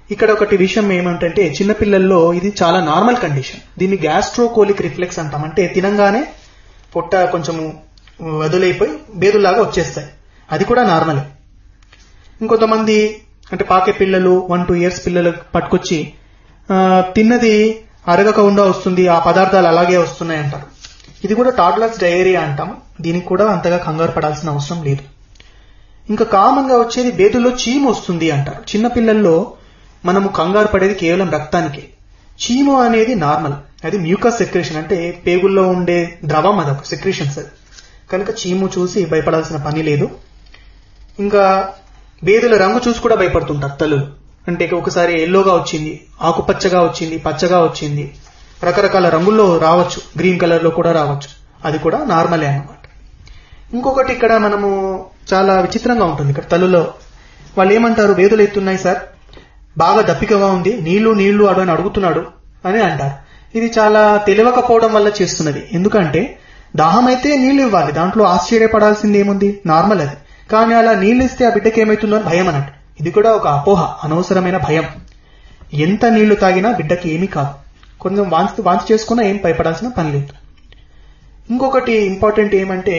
ఇక్కడ ఒకటి విషయం ఏమంటే చిన్నపిల్లల్లో ఇది చాలా నార్మల్ కండిషన్ దీన్ని గ్యాస్ట్రోకోలిక్ రిఫ్లెక్స్ అంటాం అంటే తినంగానే పొట్ట కొంచెము వదులైపోయి బేదులాగా వచ్చేస్తాయి అది కూడా నార్మలే ఇంకొంతమంది అంటే పాకే పిల్లలు వన్ టూ ఇయర్స్ పిల్లలు పట్టుకొచ్చి ఆ, తిన్నది అరగకుండా వస్తుంది ఆ పదార్థాలు అలాగే వస్తున్నాయి అంటారు ఇది కూడా టాడ్లర్స్ డయేరియా అంటాం దీనికి కూడా అంతగా కంగారు పడాల్సిన అవసరం లేదు ఇంకా కామన్ గా వచ్చేది బేదుల్లో చీము వస్తుంది అంటారు చిన్న పిల్లల్లో మనము కంగారు పడేది కేవలం రక్తానికి చీము అనేది నార్మల్ అది మ్యూకస్ సెక్రేషన్ అంటే పేగుల్లో ఉండే ద్రవం అదొక సెక్రేషన్స్ అది కనుక చీము చూసి భయపడాల్సిన పని లేదు ఇంకా బేదుల రంగు చూసి కూడా భయపడుతుంటారు తల్లులు అంటే ఒకసారి ఎల్లోగా వచ్చింది ఆకుపచ్చగా వచ్చింది పచ్చగా వచ్చింది రకరకాల రంగుల్లో రావచ్చు గ్రీన్ కలర్ లో కూడా రావచ్చు అది కూడా నార్మలే అన్నమాట ఇంకొకటి ఇక్కడ మనము చాలా విచిత్రంగా ఉంటుంది ఇక్కడ తల్లులో వాళ్ళు ఏమంటారు వేదులు ఎత్తున్నాయి సార్ బాగా దప్పికగా ఉంది నీళ్లు నీళ్లు అడు అని అడుగుతున్నాడు అని అంటారు ఇది చాలా తెలియకపోవడం వల్ల చేస్తున్నది ఎందుకంటే దాహం అయితే నీళ్లు ఇవ్వాలి దాంట్లో ఆశ్చర్యపడాల్సింది ఏముంది నార్మల్ అది కానీ అలా నీళ్లు ఇస్తే ఆ బిడ్డకి ఏమైతుందో అని భయం అన్నట్టు ఇది కూడా ఒక అపోహ అనవసరమైన భయం ఎంత నీళ్లు తాగినా బిడ్డకి ఏమీ కాదు కొంచెం వాంతి వాంతి చేసుకున్నా ఏం భయపడాల్సిన పని లేదు ఇంకొకటి ఇంపార్టెంట్ ఏమంటే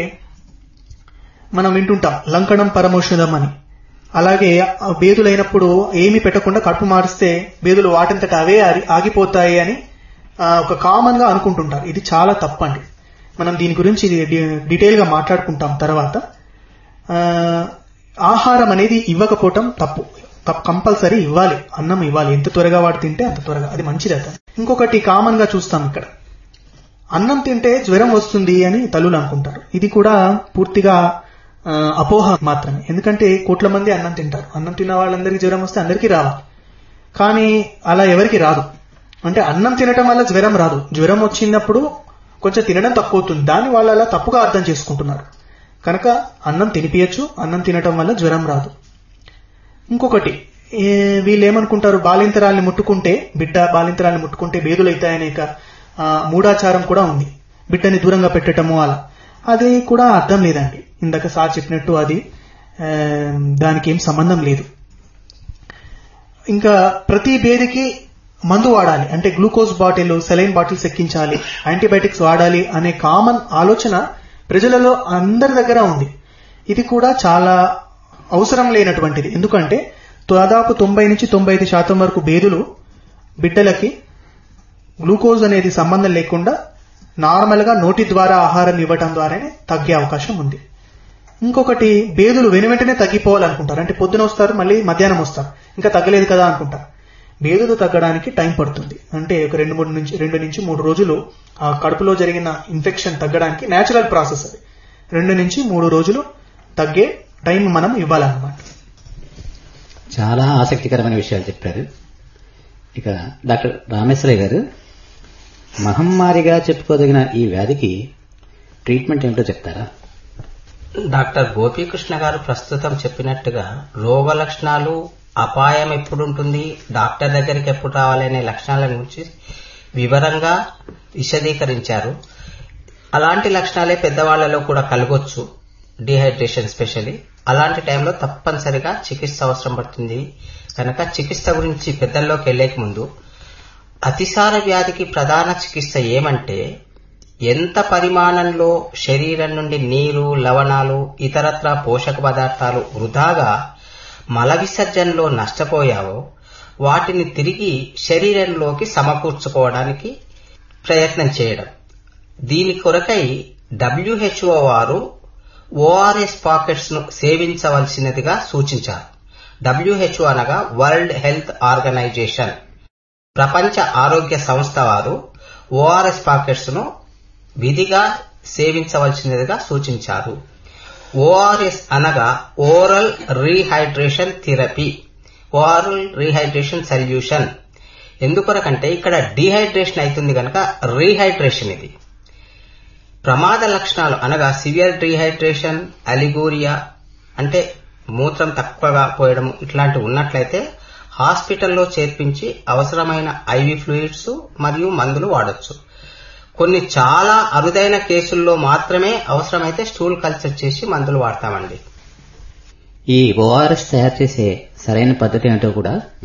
మనం వింటుంటాం లంకణం పరమౌషధం అని అలాగే ఆ బేదులైనప్పుడు ఏమీ పెట్టకుండా కడుపు మారిస్తే బేదులు వాటంతట అవే ఆరి- ఆగిపోతాయి అని ఆ, ఒక కామన్ గా అనుకుంటుంటారు ఇది చాలా తప్పండి మనం దీని గురించి డి- డీటెయిల్ గా మాట్లాడుకుంటాం తర్వాత ఆ, ఆహారం అనేది ఇవ్వకపోవటం తప్పు తప్ప కంపల్సరీ ఇవ్వాలి అన్నం ఇవ్వాలి ఎంత త్వరగా వాడు తింటే అంత త్వరగా అది మంచిది అతను ఇంకొకటి కామన్ గా చూస్తాం ఇక్కడ అన్నం తింటే జ్వరం వస్తుంది అని తల్లులు అనుకుంటారు ఇది కూడా పూర్తిగా ఆ, అపోహ మాత్రమే ఎందుకంటే కోట్ల మంది అన్నం తింటారు అన్నం తిన్న వాళ్ళందరికీ జ్వరం వస్తే అందరికీ రావాలి కానీ అలా ఎవరికి రాదు అంటే అన్నం తినటం వల్ల జ్వరం రాదు జ్వరం వచ్చినప్పుడు కొంచెం తినడం తక్కువ అవుతుంది దాన్ని వాళ్ళు అలా తప్పుగా అర్థం చేసుకుంటున్నారు కనుక అన్నం తినిపించచ్చు అన్నం తినటం వల్ల జ్వరం రాదు ఇంకొకటి ఏ, వీళ్ళు ఏమనుకుంటారు బాలింతరాల్ని ముట్టుకుంటే బిడ్డ బాలింతరాల్ని ముట్టుకుంటే బేదులైతాయనే ఒక, ఆ, మూఢాచారం కూడా ఉంది బిడ్డని దూరంగా పెట్టటము అలా అది కూడా అర్థం లేదండి ఇందాక సార్ చెప్పినట్టు అది ఆ, దానికి ఏం సంబంధం లేదు ఇంకా ప్రతి బేదికి మందు వాడాలి అంటే గ్లూకోజ్ బాటిల్ సెలైన్ బాటిల్స్ ఎక్కించాలి యాంటీబయాటిక్స్ వాడాలి అనే కామన్ ఆలోచన ప్రజలలో అందరి దగ్గర ఉంది ఇది కూడా చాలా అవసరం లేనటువంటిది ఎందుకంటే దాదాపు తొంభై నుంచి తొంభై ఐదు శాతం వరకు బేదులు బిడ్డలకి గ్లూకోజ్ అనేది సంబంధం లేకుండా నార్మల్ గా నోటి ద్వారా ఆహారం ఇవ్వటం ద్వారానే తగ్గే అవకాశం ఉంది ఇంకొకటి బేదులు వెను వెంటనే తగ్గిపోవాలనుకుంటారు అంటే పొద్దున వస్తారు మళ్ళీ మధ్యాహ్నం వస్తారు ఇంకా తగ్గలేదు కదా అనుకుంటారు బేదులు తగ్గడానికి టైం పడుతుంది అంటే ఒక రెండు మూడు నుంచి రెండు నుంచి మూడు రోజులు ఆ కడుపులో జరిగిన ఇన్ఫెక్షన్ తగ్గడానికి నేచురల్ ప్రాసెస్ అది రెండు నుంచి మూడు రోజులు తగ్గే టైం మనం ఇవ్వాలన్నమాట చాలా ఆసక్తికరమైన విషయాలు చెప్పారు ఇక డాక్టర్ రామేశ్వరయ్య గారు మహమ్మారిగా చెప్పుకోదగిన ఈ వ్యాధికి ట్రీట్మెంట్ ఏమిటో చెప్తారా డాక్టర్ గోపీకృష్ణ గారు ప్రస్తుతం చెప్పినట్టుగా రోగ లక్షణాలు అపాయం ఎప్పుడు ఉంటుంది డాక్టర్ దగ్గరికి ఎప్పుడు రావాలి అనే లక్షణాల గురించి వివరంగా విశదీకరించారు అలాంటి లక్షణాలే పెద్దవాళ్లలో కూడా కలగొచ్చు డిహైడ్రేషన్ స్పెషల్లీ అలాంటి టైంలో తప్పనిసరిగా చికిత్స అవసరం పడుతుంది కనుక చికిత్స గురించి పెద్దల్లోకి వెళ్లేక ముందు అతిసార వ్యాధికి ప్రధాన చికిత్స ఏమంటే ఎంత పరిమాణంలో శరీరం నుండి నీరు లవణాలు ఇతరత్ర పోషక పదార్థాలు వృధాగా మల విసర్జనలో నష్టపోయావో వాటిని తిరిగి శరీరంలోకి సమకూర్చుకోవడానికి ప్రయత్నం చేయడం దీని కొరకై డబ్ల్యూహెచ్ఓ వారు ఓఆర్ఎస్ పాకెట్స్ ను సేవించవలసినదిగా సూచించారు డబ్ల్యూహెచ్ఓ అనగా వరల్డ్ హెల్త్ ఆర్గనైజేషన్ ప్రపంచ ఆరోగ్య సంస్థ వారు ఓఆర్ఎస్ పాకెట్స్ ను విధిగా సేవించవలసినదిగా సూచించారు ఓఆర్ఎస్ అనగా oral rehydration therapy oral rehydration solution ఎందుకొరకంటే ఇక్కడ డీహైడ్రేషన్ అవుతుంది కనుక రీహైడ్రేషన్ ఇది ప్రమాద లక్షణాలు అనగా సివియర్ డీహైడ్రేషన్ అలిగోరియా అంటే మూత్రం తక్కువగా పోయడం ఇట్లాంటివి ఉన్నట్లయితే హాస్పిటల్లో చేర్పించి అవసరమైన ఐవి ఫ్లూయిడ్స్ మరియు మందులు వాడొచ్చు కొన్ని చాలా అరుదైన కేసుల్లో మాత్రమే అవసరమైతే స్టూల్ కల్చర్ చేసి మందులు వాడతామండి ఈ ఓఆర్ఎస్ తయారు చేసే సరైన పద్ధతి ఏంటో కూడా